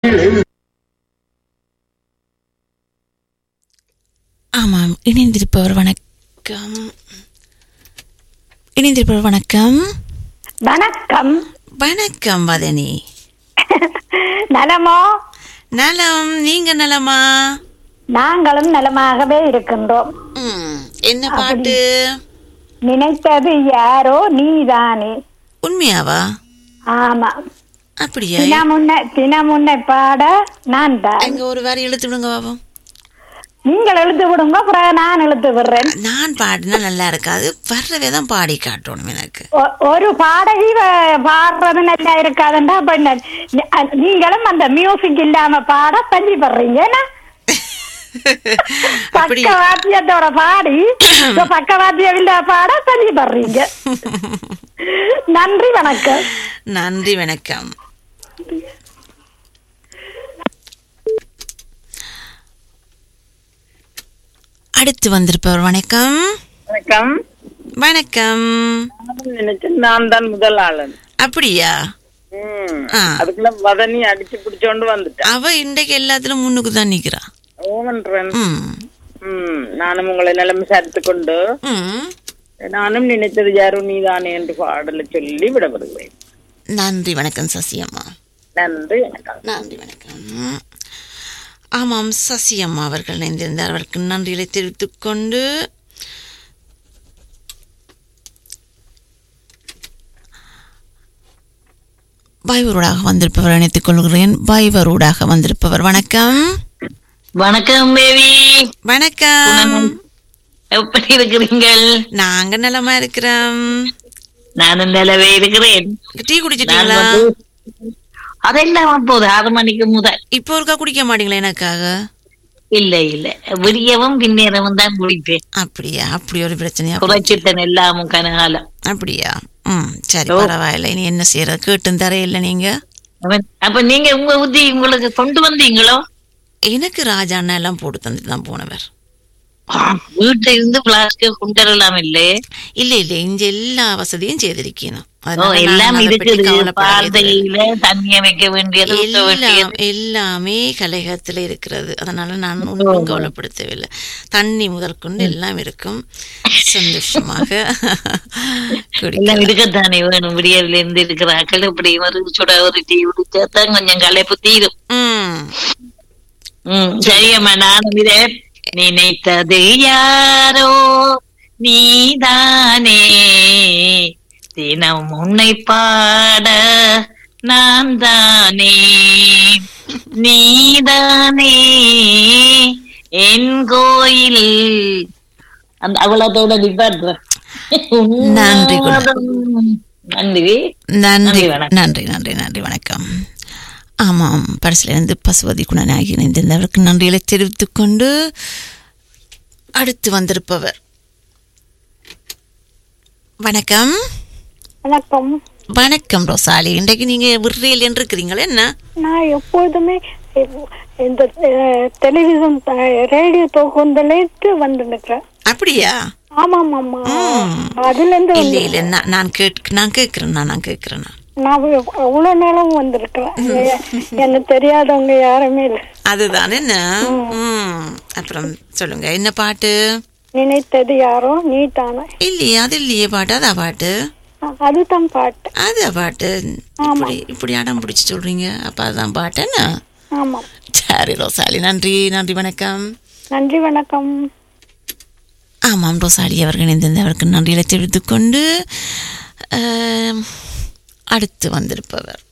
ஆமாம் இணைந்திருப்பவர் வணக்கம் இணைந்திருப்பவர் வணக்கம் வணக்கம் வணக்கம் வதனி நலமோ நலம் நீங்க நலமா நாங்களும் நலமாகவே இருக்கின்றோம் ம், என்ன பாட்டு நினைத்தது யாரோ நீதானே உண்மையாவா ஆமா அப்படியா தினமுன்னை தினமுன்னை பாட நான் தான் எங்க ஒரு வேற இழுத்து விடுங்க பாபம் நீங்கள் எழுத்து விடுங்க பிறகு நான் எழுத்து விடுறேன் நான் பாடினா நல்லா இருக்காது வர்றவே தான் பாடி காட்டணும் எனக்கு ஒ- ஒரு பாடகி வ- பாடுறது நல்லா இருக்காதுண்டா அப்ப என்ன- நீ- அ- நீங்களும் அந்த மியூசிக் இல்லாம பாட பஞ்சு படுறீங்க என்ன? அப்படி பக்க வாத்தியத்தோட பாடி இப்ப பக்க வாத்தியம் இல்ல பாட பஞ்சு படுறீங்க நன்றி வணக்கம் நன்றி வணக்கம் அடுத்து வந்திருப்பவர் வணக்கம் வணக்கம் வணக்கம் நானும் நினைச்சேன் நான் தான் முதல் ஆளன் அப்படியா ம். ஆ. அதுக்குள்ள வதனி அடிச்சு பிடிச்சோண்டு வந்துட்டேன் அவ இன்றைக்கு எல்லாத்திலும் முன்னுக்கு தான் நிக்கிறா ஓமன்றேன் ம் ம். நானும் உங்களை நிலம் விசாரித்து கொண்டு ம் நானும் நினைத்தது யாரும் நீதானே என்று பாடல சொல்லி விடப்படுகிறேன் நன்றி வணக்கம் சசியம்மா நன்றி வணக்கம் நன்றி வணக்கம் ஆமாம் சசியம்மா அவர்கள் இணைந்திருந்தார் அவருக்கு நன்றிகளை தெரிவித்துக் கொண்டு வைவரூடாக வந்திருப்பவர் இணைத்துக் கொள்கிறேன் வைவரூடாக வந்திருப்பவர் வணக்கம் வணக்கம் பேபி வணக்கம் எப்படி இருக்கிறீங்கள் நாங்க நலமா இருக்கிறோம் நானும் நிலவே இருக்கிறேன் டீ நான் குடிச்சிட்டீங்களா வந்து- அதெல்லாம் போகுது ஆறு மணிக்கு முதல் இப்போ ஒருக்கா குடிக்க மாட்டீங்களா எனக்காக இல்ல இல்ல விடியவும் பின்னேரவும் தான் குடிப்பேன் அப்படியா அப்படி ஒரு பிரச்சனையா குறைச்சிட்டேன் எல்லாமும் கனகாலம் அப்படியா ம் சரி பரவாயில்ல இனி என்ன செய்யறது கேட்டும் தரையில்ல நீங்க அவன்- அப்ப நீங்க உங்க புத்தி உங்களுக்கு கொண்டு வந்தீங்களோ எனக்கு ராஜா அண்ணா எல்லாம் போட்டு தந்துட்டு தான் போனவர் வீட்டுல இருந்து பிளாஸ்டிக் கொண்டு வரலாம் இல்லே இல்ல இல்ல இங்க எல்லா வசதியும் செய்திருக்கணும் ஓ, அதனால நான் எல்லாம் அதை பற்றி இருக்குது கவலைப்படவே இல்லை. பார்த்தையில தண்ணிய வைக்க வேண்டியது ஊத்த எல்லாம் வேண்டியது எல்லாமே கலையகத்துல இருக்கிறது அதனால நான் ஒன்றும் கவலைப்படுத்தவில்லை தண்ணி முதல் கொண்டு எல்லாம் இருக்கும் சந்தோஷமாக குடிக்கலாம். எல்லாம் இருக்கத்தானே வேணும் விடியவில இருந்து இருக்கிறாக்கள் இப்படி ஒரு சுட ஒரு டீ குடிச்சா தான் கொஞ்சம் களைப்பு தீரும் ம் ம் சரியம்மா நானும் இதை நினைத்தது யாரோ நீதானே தினம் உன்னை பாட நான் தானே நீதானே என் கோயில் அந்த அவ்வளோத்தோட நிப்பாட்டுறேன் நன்றி, குணா. நன்றி நன்றி நன்றி, வணக்கம். நன்றி நன்றி நன்றி வணக்கம் ஆமாம் பரிசிலிருந்து பசுபதி குணநாயகி இணைந்திருந்தவருக்கு நன்றிகளை தெரிவித்துக் கொண்டு அடுத்து வந்திருப்பவர் வணக்கம் வணக்கம் வணக்கம் ரோசாலி இன்றைக்கு நீங்க விடுறையில் என்று இருக்கிறீங்களா என்ன நான் எப்பொழுதுமே இந்த டெலிவிஷன் ரேடியோ தொகுந்தலேட்டு வந்து நிற்கிறேன் அப்படியா ஆமாம் ஆமா ம். அதுல இருந்து இல்ல இல்ல நான் நான் கேட் நான் கேட்கிறேன் நான் நான் கேட்கிறேன் நான். நான் அவ்வளவு நேரம் வந்திருக்கிறேன் எனக்கு தெரியாதவங்க யாருமே இல்லை அதுதான் என்ன ம். அப்புறம் சொல்லுங்க என்ன பாட்டு நினைத்தது யாரோ நீ தானே இல்லையே அது இல்லையே பாட்டு அதா பாட்டு அதுதான் பாட்டு அது பாட்டு இப்படி இப்படி அடம் பிடிச்சி சொல்றீங்க அப்ப அதுதான் பாட்டு என்ன ஆமாம் சரி ரோசாலி நன்றி நன்றி வணக்கம் நன்றி வணக்கம் ஆமாம் ரோசாலி அவர்கள் இணைந்திருந்தவருக்கு நன்றிகளை தெரிவித்துக் கொண்டு ஆம், அடுத்து வந்திருப்பவர்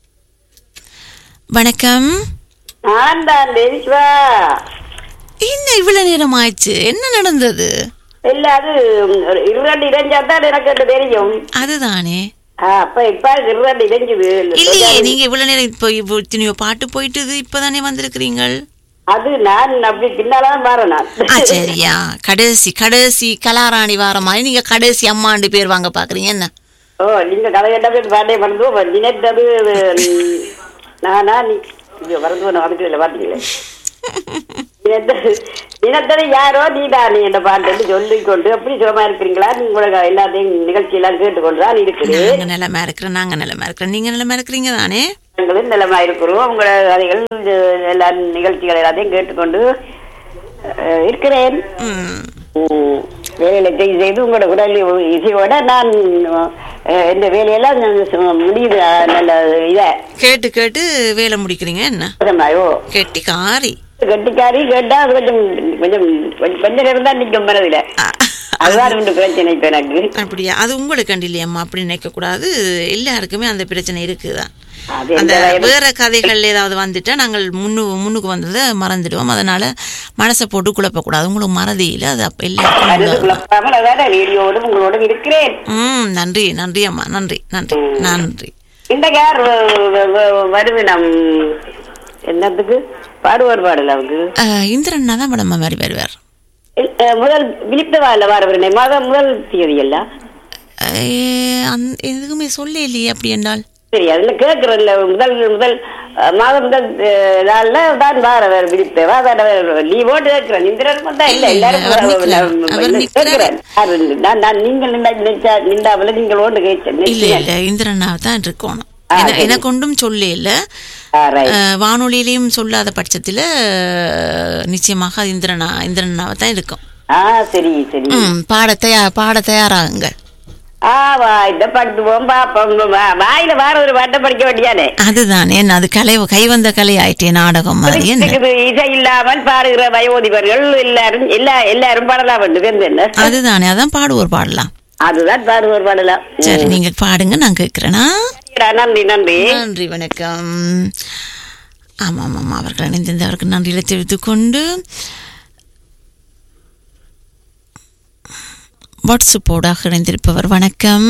வணக்கம் நான் தான் தேவிஸ்வா என்ன இவ்வளவு நேரம் ஆயிடுச்சு என்ன நடந்தது இல்ல அது இருபது இறைஞ்சா தான் எனக்கு அது தெரியும் அதுதானே ஆ, அப்ப இப்ப இருபது இறைஞ்சுது இல்லையே நீங்க இவ்வளவு நேரம் இப்போ இப்போ இத்தனையோ பாட்டு போயிட்டுது இப்பதானே வந்திருக்கிறீங்கள் அது நான் அப்படி பின்னாலதான் பாரு நான் ஆ சரியா கடைசி கடைசி கலாராணி வார மாதிரி நீங்க கடைசி அம்மாண்டு பேர் வாங்க பாக்குறீங்க என்ன ஓ நீங்க கதை கேட்ட பேர் பாட்டே மறந்து நினைத்தது ம், நானா நீ ஐயோ மறந்து போன அதுக்கு இல்லை பாத்தீங்களே தினத்தடி- தினத்தடி யாரோ நீதானே என்ற பாட்டு சொல்லிக் கொண்டு எப்படி சுகமா இருக்கிறீங்களா நீங்க எல்லாத்தையும் நிகழ்ச்சி எல்லாம் கேட்டுக்கொண்டு தான் இருக்கிறேன் நாங்க நிலமா இருக்கிறோம் நாங்க நிலமா இருக்கிறோம் நீங்க நிலமா இருக்கிறீங்க தானே நாங்களும் நிலமா இருக்கிறோம் உங்களோட கதைகள் எல்லா நிகழ்ச்சிகள் எல்லாத்தையும் கேட்டுக்கொண்டு அஹ், இருக்கிறேன் ம். ம், வேலையில செய்து செய்து உங்களோட உடல் இசையோட நான் அஹ், இந்த வேலையெல்லாம் நான் சு- முடியுது அஹ், நல்ல இத கேட்டு கேட்டு வேலை முடிக்கிறீங்க என்ன ஐயோ கெட்டி காரி கட்டிக்காரி கேட்டா அது கொஞ்சம் கொஞ்சம் கொஞ்சம் கொஞ்ச நேரம் தான் நிற்கும் மனதில அதுதான் ரெண்டு பிரச்சனை இப்ப எனக்கு அப்படியா அது உங்களுக்கு கண்டு இல்லையம்மா அப்படி நினைக்க கூடாது எல்லாருக்குமே அந்த பிரச்சனை இருக்குதான் அது அந்த எந்த வயது- வேற கதைகள் ஏதாவது வந்துட்டா நாங்கள் முன்னு முன்னுக்கு வந்ததை மறந்துடுவோம் அதனால மனசை போட்டு குழப்பக்கூடாது உங்களுக்கு மறதியில அது அப்ப எல்லாருக்கும் மனது உள்ளதுதான். குழப்பாமல் அதான் ரேடியோடும் உங்களோடும் இருக்கிறேன் ம் நன்றி நன்றி அம்மா நன்றி நன்றி நன்றி இந்த கார் வருது நம் என்னத்துக்கு பாடுவார் பாடல அவருக்கு அஹ், இந்திரன்னா தான் மேடம் மாதிரி வருவார் இல்- அஹ், முதல் விழிப்புவா இல்ல வாரவரனே மாதம் முதல் தேதி எல்லாம் அஹ், அந்த- எதுக்குமே சொல்ல இல்லையே அப்படி என்றால் சரி அதுல கேக்குறதுல முதல் முதல் அஹ், மாதம் முதல் அஹ், நாள்ல தான் வாரவர் விழிப்பேவா லீவோடு கேட்கிறேன் இந்திரன் தான் இல்ல எல்லாரும் அவர் நிக்கிறார். அவர் நிக்கிறார். கேட்கிறேன் யாரு? நான் நான் நீங்கள் நின்றா நினைச்சா நின்றாவில் நீங்கள் ஓண்டு கேட்டேன் இல்ல இல்ல இந்திரனா தான் இருக்கணும் ஆ, என- சரி. எனக்கு ஒன்றும் சொல்ல இல்ல ஆ, right. அஹ், வானொலியிலையும் சொல்லாத பட்சத்துல அஹ், நிச்சயமாக அது இந்திரனா இந்திரனாவை தான் இருக்கும் ஆ சரி சரி ம், பாட தயார் பாட தயாராகுங்க ஆ வா இந்த படுத்துவோம் பாப்போம் வா- வாயில வார ஒரு பாட்டை படிக்க வேண்டியானே அதுதான் என்ன அது கலை கை வந்த கலை ஆயிட்டே நாடகம் மாதிரி என்ன இருக்குது இசை இல்லாமல் பாடுகிற வயோதிபர்கள் எல்லாரும் எல்லா எல்லாரும் பாடலாம் வேண்டும் என்று என்ன அதுதானே அதான் பாடுவோர் பாடலாம் அதுதான் பாடுவோர் பாடலாம் சரி நீங்க பாடுங்க நான் கேட்கிறேனா சரிடா, நன்றி நன்றி நன்றி வணக்கம் ஆமாம் ஆமாம் அவர்கள் இணைந்திருந்தவருக்கு நன்றிகளை தெரிவித்துக் கொண்டு வாட்ஸ்அப்போடாக இணைந்திருப்பவர் வணக்கம்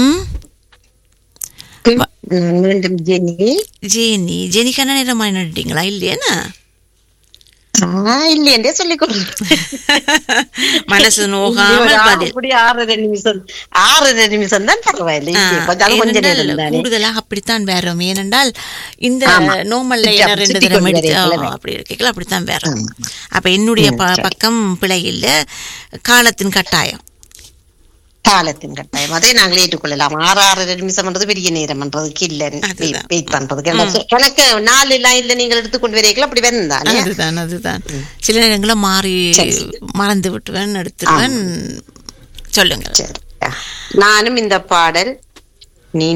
வ- மீண்டும் ஜெனி ஜேனி ஜெனிக்கான நேரமாக நின்றுட்டீங்களா இல்லையாண்ணா ஆ இல்லையண்டே சொல்லிக் கொடு மனசு நோகாமல் பதில் அப்படி ஆறரை நிமிஷம் ஆறரை நிமிஷம் தான் பரவாயில்ல ஆ, இல்லையே, கொஞ்சம் அது கொஞ்ச ஏனென்றால் நேரம் தானே கூடுதலாக அப்படித்தான் வரும் ஏனென்றால் இந்த ஆமா. நோமல்ல சுற்றி என்ன ரெண்டு சுற்றி தரம் கொண்டு எடுத்து வரையில ஆ, அப்படி இருக்கீங்களா அப்படித்தான் வரும் அப்ப என்னுடைய ப- பக்கம் பிழை இல்ல காலத்தின் கட்டாயம் காலத்தின் கட்டாயம் அதை நாங்கள் ஏற்றுக்கொள்ளலாம் ஆறு ஆறரை நிமிஷம்ன்றது பெரிய நேரம்ன்றதுக்கு இல்ல அதுதான். வெயிட் பண்றதுக்கு எனக்கு- எனக்கு நாலு லைன்ல நீங்கள் எடுத்துக்கொண்டு வரீங்களா அப்படி வந்தானே அதுதான் அதுதான் சில நேரங்களில் மாறி மறந்து விட்டுவேன் எடுத்துருவேன் சொல்லுங்க சரி நானும் இந்த பாடல்